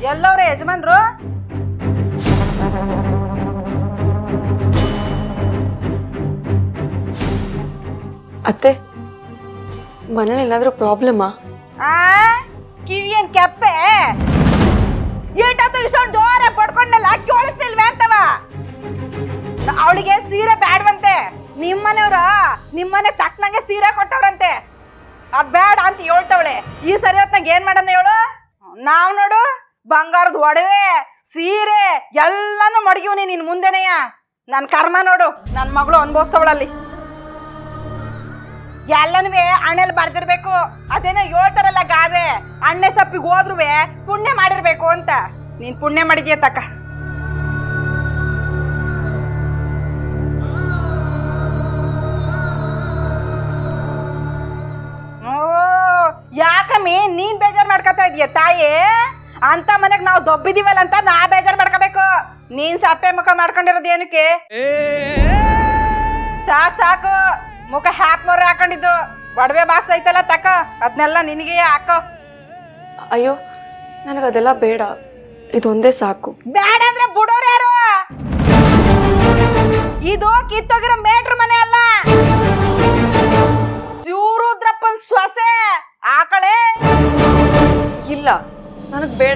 ಎಲ್ಲವ್ರೆ ಯಜಮಾನ್ರು ಅತ್ತೆ ಮನೇಲಿ ಏನಾದರೂ ಪ್ರಾಬ್ಲಮ್ಮಾ ಆ ಕಿವಿಯನ್ ಕೆಪ್ಪೆ ಏಟಾತು ಇಷ್ಟೊಂದು ಜೋರ ಪಡ್ಕೊಂಡಲ್ಲ ಕೇಳಿಸ್ತಿಲ್ವೇ ಅಂತವ ಅವಳಿಗೆ ಸೀರೆ ಬ್ಯಾಡ್ವಂತೆ ನಿಮ್ಮನೆಯವ್ರ ನಿಮ್ಮನೆ ತಕ್ಕನಂಗೆ ಸೀರೆ ಕೊಟ್ಟವ್ರಂತೆ ಅದ್ ಬೇಡ ಅಂತ ಹೇಳ್ತವಳೆ ಈ ಸರಿ ಹೊತ್ನಾಗ ಏನ್ ಮಾಡೋಣ ಹೇಳು ನಾವ್ ನೋಡು ಬಂಗಾರದ ಒಡವೆ ಸೀರೆ ಎಲ್ಲಾನು ಮಡಗಿವ್ನಿ ನಿನ್ ಮುಂದೆನೆಯ ನನ್ ಕರ್ಮ ನೋಡು ನನ್ ಮಗಳು ಅನ್ಭವಿಸ್ತವಳಲ್ಲಿ ಎಲ್ಲನೂ ಹಣ್ಣೆಲ್ಲಿ ಬರ್ದಿರ್ಬೇಕು ಅದೇನೋ ಹೇಳ್ತಾರಲ್ಲ ಗಾದೆ ಅಣ್ಣೆ ಸಪ್ಪಿಗೆ ಹೋದ್ರುವೆ ಪುಣ್ಯ ಮಾಡಿರ್ಬೇಕು ಅಂತ ನೀನ್ ಪುಣ್ಯ ಮಾಡಿದ್ಯ ತಕ್ಕ ಓ ಯಾಕಮ್ಮಿ ನೀನ್ ಬೇಜಾರ್ ಮಾಡ್ಕೊತಾ ಇದೀಯ ತಾಯಿ ಅಂತ ಮನೆಗ್ ನಾವು ದೊಬ್ಬಿದೀವಲ್ಲ ಅಂತ ನಾ ಬೇಜಾರ್ ಮಾಡ್ಕೋಬೇಕು ನೀನ್ ಸಪ್ಪೆ ಮುಖ ಮಾಡ್ಕೊಂಡಿರೋದು ಏನಕ್ಕೆ ಸಾಕ್ ಸಾಕು ಮುಖ ಹ್ಯಾಪ್ ಮೊರೆ ಹಾಕೊಂಡಿದ್ದು ಒಡವೆ ಬಾಕ್ಸ್ ಐತಲ್ಲ ತಕ ಅದನ್ನೆಲ್ಲ ನಿನಗೆ ಹಾಕೋ ಅಯ್ಯೋ ನನಗದೆಲ್ಲ ಬೇಡ ಇದೊಂದೇ ಸಾಕು ಬೇಡ ಅಂದ್ರೆ ಬಿಡೋರು ಯಾರು ಇದು ಕಿತ್ತೋಗಿರೋ ಮೇಟ್ರ್ ಮನೆ ಅಲ್ಲ ಶಿವರುದ್ರಪ್ಪನ್ ಸೊಸೆ ಆಕಳೆ ಇಲ್ಲ ನನಗೆ ಬೇಡ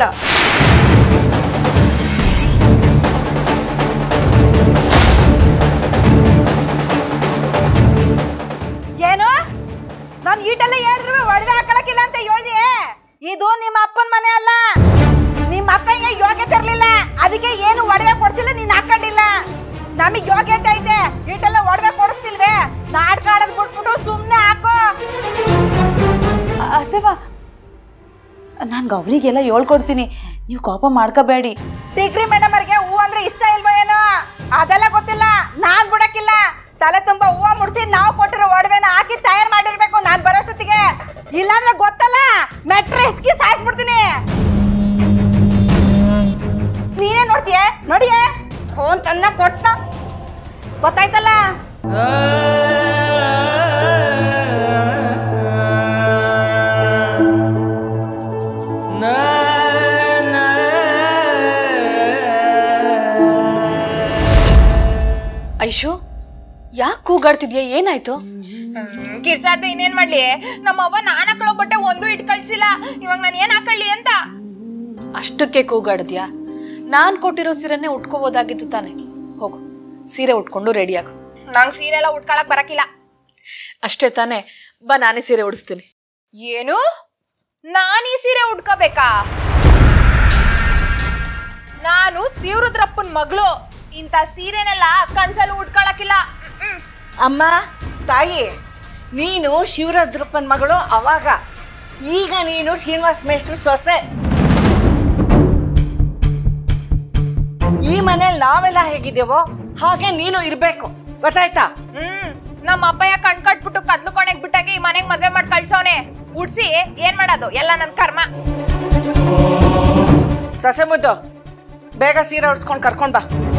ಏನು ನಾನು ಈಟೆಲ್ಲ ಹೇಳಿದ್ರು ಒಡವೆ ಹಾಕೊಳಕಿಲ್ಲ ಅಂತ ಹೇಳ್ದಿ ಇದು ನಿಮ್ಮ ಅಪ್ಪನ ಮನೆ ಅಲ್ಲ ನಿಮ್ಮ ಅಪ್ಪನಿಗೆ ಯೋಗ್ಯತೆ ಇರ್ಲಿಲ್ಲ ಅದಕ್ಕೆ ಏನು ಒಡವೆ ಕೊಡ್ಸಿಲ್ಲ ನೀನ್ ಹಾಕೊಂಡಿಲ್ಲ ನಮಗ್ ಯೋಗ್ಯತೆ ಐತೆ ಈಟೆಲ್ಲ ಒಡವೆ ಕೊಡಿಸ್ತಿಲ್ವೇ ನಾಟಕ ಆಡೋದ್ ಬಿಟ್ಬಿಟ್ಟು ಸುಮ್ನೆ ಹಾಕೋ ಅದೇವಾ ನಾನು ಗೌರಿಗೆಲ್ಲ ಹೇಳ್ಕೊಡ್ತೀನಿ ನೀವು ಕೋಪ ಮಾಡ್ಕೋಬೇಡಿ ಡಿಗ್ರಿ ಮೇಡಮ್ ಅವ್ರಿಗೆ ಹೂ ಅಂದ್ರೆ ಇಷ್ಟ ಇಲ್ವೋ ಏನೋ ಅದೆಲ್ಲ ಗೊತ್ತಿಲ್ಲ ನಾನ್ ಬಿಡಕ್ಕಿಲ್ಲ ತಲೆ ತುಂಬಾ ಹೂವ ಮುಡ್ಸಿ ನಾವು ಕೊಟ್ಟಿರೋ ಒಡವೆನ ಹಾಕಿ ತಯಾರು ಮಾಡಿರ್ಬೇಕು ನಾನ್ ಬರೋಷ್ಟೊತ್ತಿಗೆ ಇಲ್ಲಾಂದ್ರೆ ಗೊತ್ತಲ್ಲ ಮೆಟ್ರ ಹಿಸ್ಕಿ ಸಾಯಿಸ್ಬಿಡ್ತೀನಿ ನೀನೇ ನೋಡ್ತೀಯ ನೋಡಿಯೇ ಫೋನ್ ತನ್ನ ಕೊಟ್ಟ ಗೊತ್ತಾಯ್ತಲ್ಲ ಐಶು ಯಾಕೆ ಕೂಗಾಡ್ತಿದ್ಯಾ ಏನಾಯ್ತು ಕಿರ್ಚಾರ್ದೆ ಇನ್ನೇನ್ ಮಾಡ್ಲಿ ನಮ್ಮ ಅವ್ವ ನಾನ್ ಹಾಕೊಳ್ಳೋ ಬಟ್ಟೆ ಒಂದು ಇಟ್ ಕಳ್ಸಿಲ್ಲ ಇವಾಗ ನಾನು ಏನ್ ಹಾಕೊಳ್ಳಿ ಅಂತ ಅಷ್ಟಕ್ಕೆ ಕೂಗಾಡಿದ್ಯಾ ನಾನು ಕೊಟ್ಟಿರೋ ಸೀರೆನೇ ಉಟ್ಕೋಬೋದಾಗಿತ್ತು ತಾನೆ ಹೋಗು ಸೀರೆ ಉಟ್ಕೊಂಡು ರೆಡಿ ಆಗು ನಂಗ್ ಸೀರೆ ಎಲ್ಲ ಉಟ್ಕೊಳಕ್ ಬರಕಿಲ್ಲ ಅಷ್ಟೇ ತಾನೇ ಬಾ ನಾನೇ ಸೀರೆ ಉಡಿಸ್ತೀನಿ ಏನು ನಾನ್ ಈ ಸೀರೆ ಉಟ್ಕೋಬೇಕಾ ನಾನು ಶಿವರುದ್ರಪ್ಪನ್ ಮಗಳು ಇಂಥ ಸೀರೆನೆಲ್ಲ ಕನ್ಸಲ್ಲಿ ಉಟ್ಕೊಳಕಿಲ್ಲ ಹ್ಮ್ ಅಮ್ಮ ತಾಯಿ ನೀನು ಶಿವರುದ್ರಪ್ಪನ ಮಗಳು ಅವಾಗ ಈಗ ನೀನು ಶ್ರೀನಿವಾಸ್ ಮೇಷ್ಟ್ರ ಸೊಸೆ ಈ ಮನೇಲಿ ನಾವೆಲ್ಲ ಹೇಗಿದ್ದೇವೋ ಹಾಗೆ ನೀನು ಇರ್ಬೇಕು ಗೊತ್ತಾಯ್ತಾ ಹ್ಮ್ ನಮ್ಮ ಅಪ್ಪಯ್ಯ ಕಣ್ ಕಟ್ಬಿಟ್ಟು ಕತ್ಲು ಕೊನೆಗ್ ಬಿಟ್ಟಾಗೆ ಈ ಮನೆಗ್ ಮದ್ವೆ ಮಾಡಿ ಕಳ್ಸವನೆ ಉಡ್ಸಿ ಏನ್ ಮಾಡೋದು ಎಲ್ಲ ನನ್ ಕರ್ಮ ಸೊಸೆ ಮುದ್ದು ಬೇಗ ಸೀರೆ ಉಡ್ಸ್ಕೊಂಡು ಕರ್ಕೊಂಡ್ ಬಾ